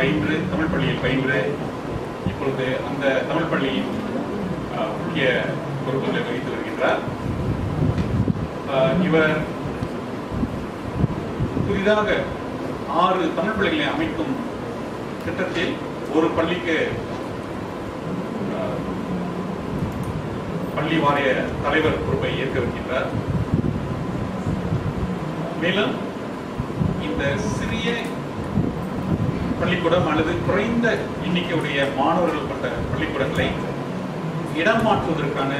பயின்று தமிழ் பள்ளியில் பயின்று இப்பொழுது அந்த தமிழ் பள்ளியின் அஹ், முக்கிய பொறுப்புகளை வகித்து வருகின்றார் அஹ், இவர் புதிதாக ஆறு தமிழ் பள்ளிகளை அமைக்கும் திட்டத்தில் ஒரு பள்ளிக்கு அஹ், பள்ளி வாரிய தலைவர் பொறுப்பை ஏற்கவிருக்கின்றார் மேலும் இந்த சிறிய பள்ளிக்கூடம் அல்லது குறைந்த எண்ணிக்கையுடைய மாணவர்கள் கொண்ட பள்ளிக்கூடங்களை இடம் மாற்றுவதற்கான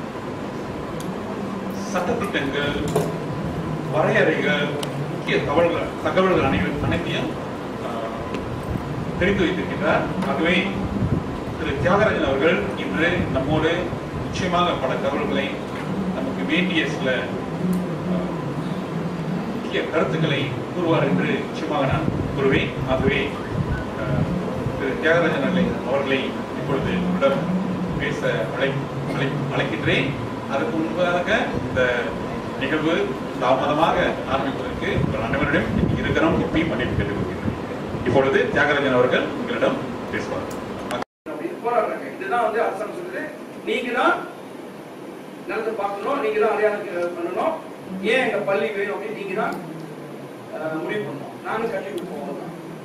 சட்டத்திட்டங்கள் வரையறைகள் முக்கிய தகவல்கள் தகவல்கள் அனை- அனைத்தையும் ஆஹ், தெரிந்து வைத்திருக்கின்றார் ஆகவே திரு தியாகராஜன் அவர்கள் இன்று நம்மோடு நிச்சயமாக பல தகவல்களை நமக்கு வேண்டிய சில ஆஹ், முக்கிய கருத்துக்களை கூறுவார் என்று நிச்சயமாக நான் கூறுவேன் ஆகவே ஆஹ், திரு தியாகராஜன் அவர்களை அவர்களை இப்பொழுது உங்களிடம் பேச அழை அழை அழைக்கின்றேன் அதற்கு முன்பாக இந்த நிகழ்வு தாமதமாக ஆரம்பிப்பதற்கு உங்கள் அனைவரிடம் இருக்கிறோம் எப்படி மன்னிப்பு கேட்டுக்கொள்கிறேன் இப்பொழுது தியாகராஜன் அவர்கள் உங்களிடம் பேசுவார் அப்படின்னு போராடுறாங்க இதுதான் வந்து அரசாங்கம் சொல்லுது நீங்க தான் நிலத்தை பார்க்கணும் நீங்க தான் அடையாளம் பண்ணணும் ஏன் எங்க பள்ளி வேணும் அப்படின்னு நீங்க தான் அஹ், முடிவு பண்ணணும் நானும் கட்டி கொடுப்போம்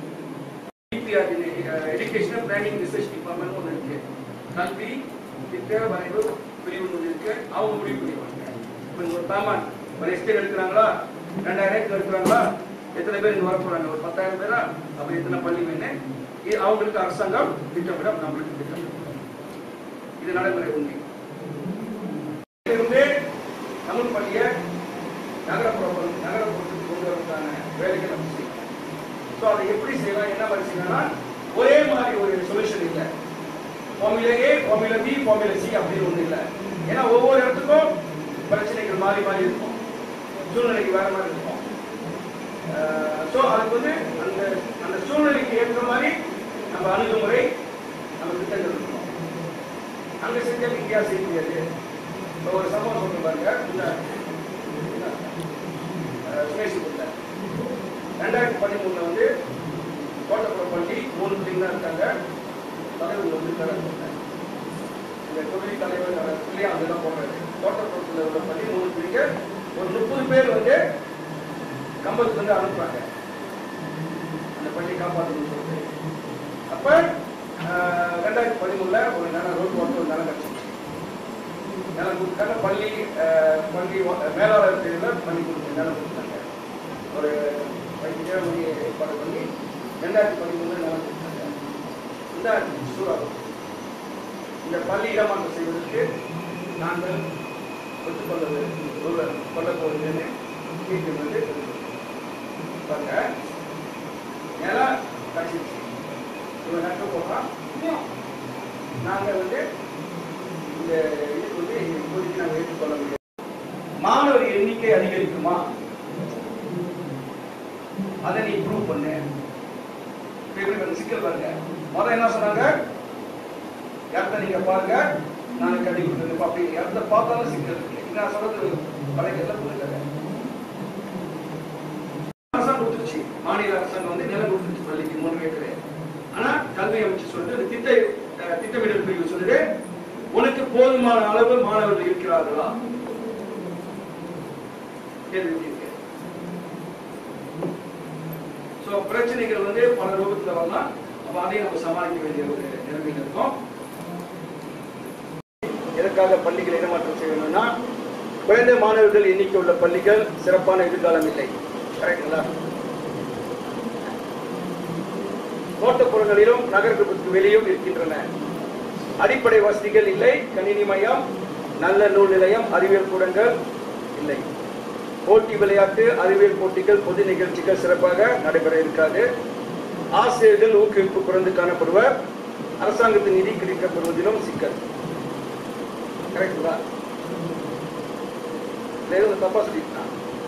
எஜுகேஷனல் பிளானிங் ரிசர்ச் டிபார்ட்மெண்ட் ஒன்று இருக்கு கல்வி திட்ட வரைவு பிரிவு ஒன்று இருக்கு அவங்க முடிவு பண்ணிடுவாங்க இப்போ இங்க ஒரு தாமான் ஒரு எஸ்டேட் எடுக்கிறாங்களா ரெண்டாயிரம் ஏக்கர் எடுக்கிறாங்களா எத்தனை பேர் இங்க வர போறாங்க ஒரு பத்தாயிரம் பேரா அப்ப எத்தனை பள்ளி வேணும் இது அவங்களுக்கு அரசாங்கம் திட்டமிட நம்மளுக்கு திட்டமிடும் இது நடைமுறை உண்மை இருந்து தமிழ் பள்ளியை நகரப்புற பள்ளி- நகரப்புறத்துக்கு கொண்டு வரதுக்கான வேலைகள் நம்ம செய்யணும் ஸோ அதை எப்படி செய்யலாம் என்ன மாதிரி செய்யலாம்னா ஒரே மாதிரி ஒரு சொல்யூஷன் இல்லை formula A formula B formula C அப்படின்னு ஒண்ணு இல்லை ஏன்னா ஒவ்வொரு இடத்துக்கும் பிரச்சனைகள் மாறி மாறி இருக்கும் சூழ்நிலைக்கு வேற மாதிரி இருக்கும் ஸோ அதுக்கு வந்து அந்த அந்த சூழ்நிலைக்கு ஏற்ற மாதிரி நம்ம அணுகுமுறை நம்ம திட்டங்கள் இருக்கணும் அங்க செஞ்சால் இந்தியா செய்ய முடியாது இப்போ ஒரு சம்பவம் சொல்ற பாருங்க இந்த இந்த, அஹ், சுமேஷ் கொடுத்த ரெண்டாயிரத்தி பதிமூணுல வந்து கோட்டப்புறம் பள்ளி மூணு பிள்ளைங்க தான் இருக்காங்க தலைவர் வந்து கடற்கொண்டாங்க இந்த தொழில் தலைவர் பிள்ளையா அங்கதான் போடுறாரு கோட்டப்புறத்தில் உள்ள பள்ளி மூணு பிள்ளைங்க ஒரு முப்பது பேர் வந்து கம்பத்துக்கு வந்து அனுப்புறாங்க அந்த பள்ளி காப்பாற்றணும்னு சொல்லிட்டு அப்ப ஆஹ், ரெண்டாயிரத்தி பதிமூணுல ஒரு நிலம் ரோட் போட்டு ஒரு நிலம் கிடைச்சிச்சு நிலம் கொடுத்தாங்க பள்ளி ஆஹ், பள்ளி வா- மேலாளர் தேர்வில் பள்ளி கொடுத்த நிலம் கொடுத்தாங்க ஒரு பதினஞ்சு மணி ஏற்பாடு பண்ணி ரெண்டாயிரத்தி பதிமூணுல நிலம் கொடுத்தாங்க இந்த சூறாவளி இந்த பள்ளி இடமாற்றம் செய்வதற்கு நாங்கள் ஒத்துக்கொள்ள கொள்ள கொள்ள போவதுன்னு கேட்டு வந்து பாருங்க நிலம் கிடைச்சிருச்சு இவன் நட்டு போகிறான் நாங்கள் வந்து இந்த இதுக்கு வந்து இப்போதைக்கு நாங்கள் ஏற்றுக்கொள்ள முடியாது மாணவர் எண்ணிக்கை அதிகரிக்குமா அதை நீ ப்ரூவ் பண்ணு இப்ப எப்படி பாருங்க, சிக்கல் பாருங்க முதல்ல என்ன சொன்னாங்க இடத்த நீங்க பாருங்க நான் கட்டி கொடுத்துருக்கேன் அப்படி இடத்த பார்த்தாலும் சிக்கல் இருக்கு நான் சொல்றது வழக்கெல்லாம் புரிஞ்சுக்க அரசாங்கம் கொடுத்துருச்சு மாநில அரசாங்கம் வந்து நிலம் கொடுத்துருச்சு பள்ளிக்கு மூன்று ஏக்கர் ஆனா கல்வி அமைச்சு சொல்லிட்டு அந்த திட்ட அஹ், திட்டமிடல் பிரிவு சொல்லுது உனக்கு போதுமான அளவு மாணவர்கள் இருக்கிறார்களா கேள்வி இருக்கு சோ பிரச்சனைகள் வந்து பல ரூபத்துல வரலாம் அப்ப அதையும் நம்ம சமாளிக்க வேண்டிய ஒரு நிலைமையில் இருக்கோம் எதற்காக பள்ளிகள் இடமாற்றம் செய்யணும்னா குறைந்த மாணவர்கள் எண்ணிக்கை உள்ள பள்ளிகள் சிறப்பான எதிர்காலம் இல்லை கரெக்டுங்களா தோட்டப்புறங்களிலும் நகர்ப்புறத்துக்கு வெளியும் இருக்கின்றன அடிப்படை வசதிகள் இல்லை கணினி மையம் நல்ல நூல் நிலையம் அறிவியல் கூடங்கள் இல்லை போட்டி விளையாட்டு அறிவியல் போட்டிகள் பொது நிகழ்ச்சிகள் சிறப்பாக நடைபெற இருக்காது ஆசிரியர்கள் ஊக்குவிப்பு குறைந்து காணப்படுவர் அரசாங்கத்தின் நிதி கிடைக்கப்படுவதிலும் சிக்கல் கரெக்டுங்களா எதுவும் தப்பா சொல்லியிருக்கான்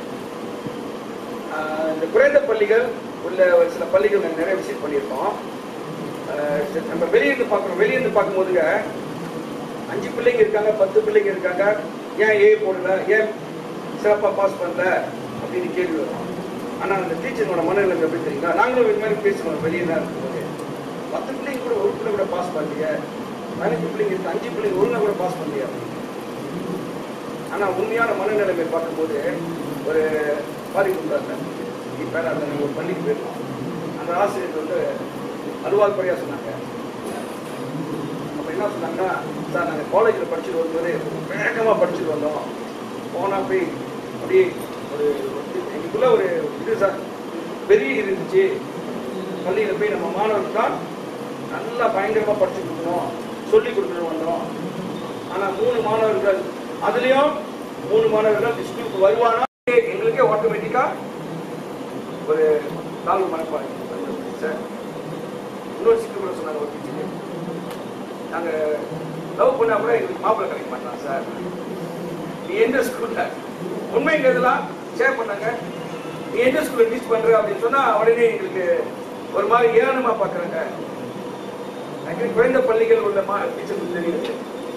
ஆஹ் இந்த குறைந்த பள்ளிகள் உள்ள ஒரு சில பள்ளிகள் நாங்கள் நிறைய விசிட் பண்ணியிருக்கோம் ஆஹ் சரி, நம்ம வெளியிருந்து பார்க்குறோம் வெளியிருந்து பார்க்கும்போதுங்க அஞ்சு பிள்ளைங்க இருக்காங்க பத்து பிள்ளைங்க இருக்காங்க ஏன் ஏ போடல ஏன் சிறப்பாக பாஸ் பண்ணல அப்படின்னு கேள்வி வரும் ஆனால் அந்த டீச்சரோட மனநிலை எப்படி தெரியுங்களா நாங்களும் இது மாதிரி பேசுவோம் வெளியே தான் இருக்கும்போது பத்து பிள்ளைங்க கூட ஒரு பிள்ளை கூட பாஸ் பண்ணலையே பதினஞ்சு பிள்ளைங்க இருக்கு அஞ்சு பிள்ளைங்க ஒழுங்கா கூட பாஸ் பண்ணலையா ஆனா உண்மையான மனநிலைமை பார்க்கும்போது ஒரு பாதிப்பு இப்போ அந்த ஒரு பள்ளிக்கு போயிருக்கோம் அந்த ஆசிரியர் வந்து அலுவல் குறையா சொன்னாங்க அப்ப என்ன சொன்னாங்கன்னா சார் நாங்கள் காலேஜில் படிச்சுட்டு வரும்போது வேகமாக படிச்சுட்டு வந்தோம் போனால் போய் அப்படியே ஒரு எங்களுக்குள்ள ஒரு இது சார் பெரிய இருந்துச்சு பள்ளியில் போய் நம்ம மாணவர்கள் நல்லா பயங்கரமாக படிச்சு கொடுக்கணும் சொல்லி கொடுத்துட்டு வந்தோம் ஆனால் மூணு மாணவர்கள் அதுலேயும் மூணு மாணவர்கள் ஸ்கூலுக்கு வருவானா எங்களுக்கே ஆட்டோமேட்டிக்காக ஒரு தாழ்வு மனப்பாடு சார் இன்னொரு சிக்கல் கூட சொன்னாங்க ஒரு டீச்சர் நாங்க லவ் பண்ணா கூட எங்களுக்கு மாப்பிள்ளை கிடைக்க மாட்டான் சார் நீ எந்த ஸ்கூல்ல உண்மைங்கிறதுலாம் ஷேர் பண்ணாங்க நீ எந்த ஸ்கூல்ல டீச் பண்ற அப்படின்னு சொன்னா உடனே எங்களுக்கு ஒரு மாதிரி ஏளனமா பாக்குறாங்க எனக்கு குறைந்த பள்ளிகள் உள்ள மா டீச்சருக்கு தெரியுது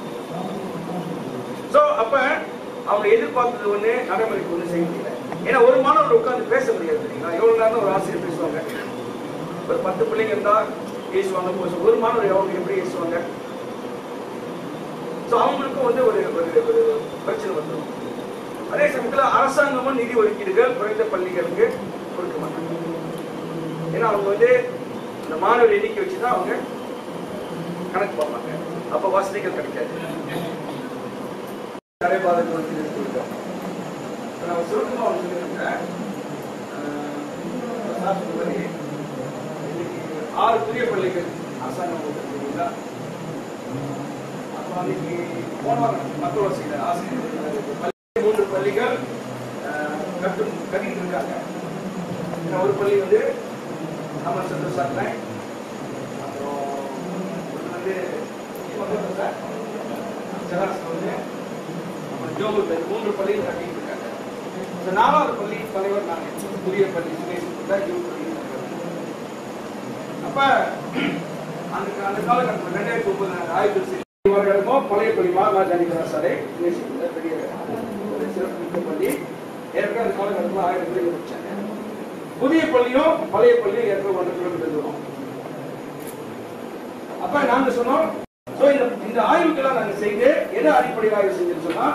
சோ அப்ப அவங்க எதிர்பார்த்தது ஒண்ணு நடைமுறைக்கு ஒண்ணு செய்ய முடியல ஏன்னா ஒரு மாணவர் உட்கார்ந்து பேச முடியாது தெரியுங்களா எவ்வளவு நேரம் ஒரு ஆசிரியர் பேசுவாங்க ஒரு பத்து பிள்ளைங்க இருந்தா பேசுவாங்க பேசுவாங்க. ஒரு மாணவர் அவங்க எப்படி பேசுவாங்க ஸோ அவங்களுக்கும் வந்து ஒரு ஒரு ஒரு பிரச்சனை வந்துடும் அதே சமயத்தில் அரசாங்கமும் நிதி ஒதுக்கீடுகள் குறைந்த பள்ளிகளுக்கு கொடுக்க மாட்டாங்க ஏன்னா அவங்க வந்து அந்த மாணவர் எண்ணிக்கை வச்சு தான் அவங்க கணக்கு பார்ப்பாங்க அப்போ வசதிகள் கிடைக்காது நடைபாதைகள் வந்து கொடுத்தோம் நம்ம சுருக்கமாக வந்து சொல்லியிருக்கேன் சார் சொன்ன மாதிரி இன்னைக்கு ஆறு புதிய பள்ளிகள் அரசாங்கம் கொடுத்துருக்கீங்களா அப்போ அன்னைக்கு போன வாரம் மக்கள் வசதியில் ஆசிரியர்கள் பள்ளி மூன்று பள்ளிகள் அஹ், கட்டும் கட்டிட்டு இருக்காங்க இன்னும் ஒரு பள்ளி வந்து அமர் சந்திர சாட்டில் அப்புறம் ஒன்று வந்து மக்கள் சார் ஜலாஸ் வந்து அப்புறம் ஜோகூர் இந்த மூன்று பள்ளிகள் கட்டிட்டு இருக்காங்க இந்த நாலாவது பள்ளி தலைவர் நான் புதிய பள்ளி சுரேஷ் யூத் பள்ளி தலைவர் அப்ப அந்த அந்த காலகட்டத்தில் ரெண்டாயிரத்தி ஒன்பது ஆய்வு செய்து இவர்களுமோ பழைய பள்ளி மகாராஜானிகரா சாலை நேசிக்கிற பெரிய ஒரு சிறப்பு மிக்க பள்ளி ஏற்கனவே அந்த காலகட்டத்தில் ஆயிரம் பேர் வச்சாங்க புதிய பள்ளியும் பழைய பள்ளியும் ஏற்கனவே ஒன்று கிலோமீட்டர் தூரம் அப்ப நாங்க சொன்னோம் சோ இந்த இந்த ஆய்வுக்கெல்லாம் நாங்க செய்து எதை அடிப்படையில் ஆய்வு செஞ்சோம்னு சொன்னா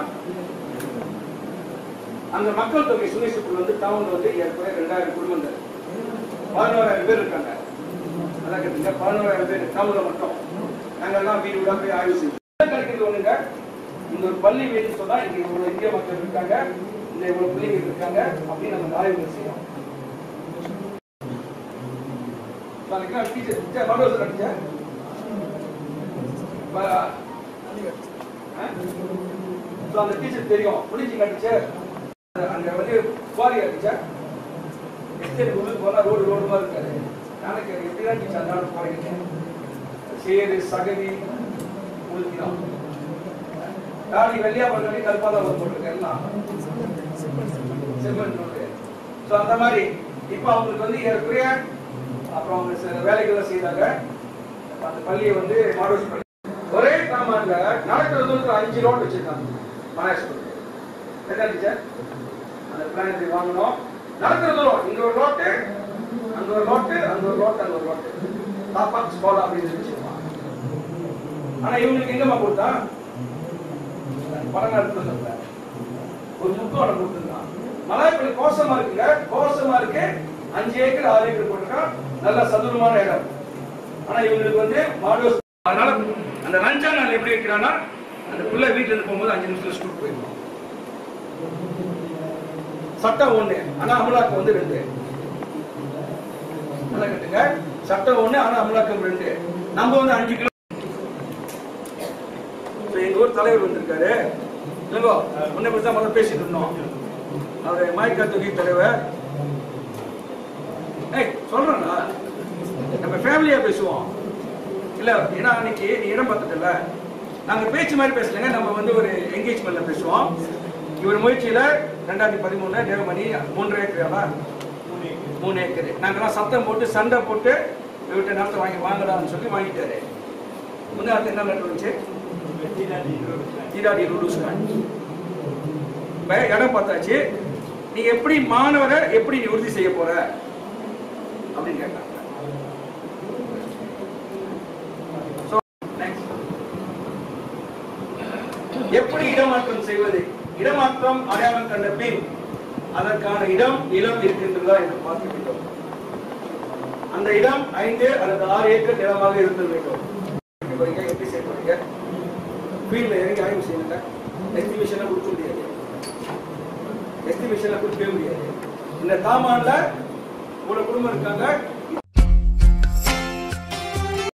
அந்த மக்கள் தொகை சுனேசுக்குள் வந்து டவுன்ல வந்து ஏற்கனவே ரெண்டாயிரம் குடும்பங்கள் பதினோராயிரம் பேர் இருக்காங்க அதான் கேட்டீங்க பதினோராயிரம் பேர் டவுன்ல மட்டும் நாங்க எல்லாம் வீடு வீடா போய் ஆய்வு செஞ்சோம் கிடைக்கிறது ஒண்ணுங்க இந்த ஒரு பள்ளி வீடு சொன்னா இங்க இவ்வளவு இந்திய மக்கள் இருக்காங்க இந்த இவ்வளவு பிள்ளைங்க இருக்காங்க அப்படின்னு நம்ம ஆய்வுகள் செய்யறோம் நாளைக்கு டீச்சர் டீச்சர் மனோஜ் நடிச்சேன் ஸோ அந்த டீச்சர் தெரியும் புளிச்சிங் அடிச்சு அங்க வந்து குவாரி அடிச்சா எஸ்டேட் உள்ளுக்கு போனா ரோடு ரோடு மாதிரி இருக்காது எனக்கு எப்படிதான் டீச்சர் அந்த நாள் போறீங்க சேரு சகதி உளுத்திதான் தாடி வெள்ளையா பண்ணி கருப்பா தான் போட்டிருக்கேன் எல்லாம் செம்மண் ரோடு ஸோ அந்த மாதிரி இப்போ அவங்களுக்கு வந்து ஏற்குறைய அப்புறம் அவங்க சில வேலைகளை செய்தாங்க அந்த பள்ளியை வந்து மாடல் பள்ளி ஒரே கிராமத்துல நடக்கிற தூரத்துல அஞ்சு ரோட் வச்சிருக்காங்க மனேஸ்வரம் என்ன டீச்சர் அந்த பிளான் வாங்கணும் நடக்கிற தூரம் இங்க ஒரு ரோட்டு அங்க ஒரு ரோட்டு அங்க ஒரு ரோட்டு அங்க ஒரு ரோட்டு தாப்பாக் ஸ்கோலா அப்படின்னு வச்சிருப்பாங்க ஆனா இவங்களுக்கு எங்கம்மா கொடுத்தா பழங்காலத்துல சொல்ல ஒரு முக்கோணம் கொடுத்துருக்கான் மலாய்ப்பள்ளி கோசமா இருக்குங்க கோசமா இருக்கு அஞ்சு ஏக்கர் ஆறு ஏக்கர் போட்டிருக்கான் நல்ல சதுரமான இடம் ஆனா இவங்களுக்கு வந்து மாடல் அதனால அந்த லஞ்சா நாள் எப்படி வைக்கிறான்னா அந்த பிள்ளை வீட்டுல இருந்து போகும்போது அஞ்சு நிமிஷத்துல ஸ்கூல் போயிடும் சட்டம் ஒண்ணு ஆனா அமலாக்கம் வந்து ரெண்டு நல்லா கேட்டுங்க சட்டம் ஒண்ணு ஆனா அமலாக்கம் ரெண்டு நம்ம வந்து அஞ்சு கிலோ இப்ப எங்க ஊர் தலைவர் வந்திருக்காரு இல்லைங்கோ முன்ன பத்தி தான் முதல்ல பேசிட்டு இருந்தோம் அவர் மாய்க்கா தொகை தலைவர் ஏய் சொல்றேன்னா நம்ம ஃபேமிலியா பேசுவோம் இல்ல ஏன்னா அன்னைக்கு நீ இடம் பார்த்துட்டல நாங்க பேச்சு மாதிரி பேசலங்க நம்ம வந்து ஒரு என்கேஜ்மெண்ட்ல பேசுவோம் இவர் முயற்சியில ரெண்டாயிரத்தி பதிமூணுல தேவமணி மூன்றரை ஏக்கரா மூணு ஏக்கர் நாங்கெல்லாம் சத்தம் போட்டு சண்டை போட்டு இவர்கிட்ட நிலத்தை வாங்கி வாங்கலாம்னு சொல்லி வாங்கிட்டாரு முன்னாடி என்ன லெட்டர் வந்துச்சு ஈராடி ரூல்ஸ் இப்ப இடம் பார்த்தாச்சு நீ எப்படி மாணவரை எப்படி நீ உறுதி செய்ய போற அப்படின்னு கேட்டாங்க இடமாற்றம் செய்வது இடமாற்றம் அடையாளம் கண்ட பின் அதற்கான இடம் நிலம் இருக்கின்றதா என்று பார்க்க வேண்டும் அந்த இடம் ஐந்து அல்லது ஆறு ஏக்கர் நிலமாக இருக்க வேண்டும் எப்படி போறீங்க எப்படி செய்ய போறீங்க ஃபீல்ட்ல இறங்கி ஆய்வு செய்யுங்க எஸ்டிமேஷன்ல கொடுக்க முடியாது எஸ்டிமேஷன்ல கொடுக்கவே முடியாது இந்த தாமான்ல ஒரு குடும்பம் இருக்காங்க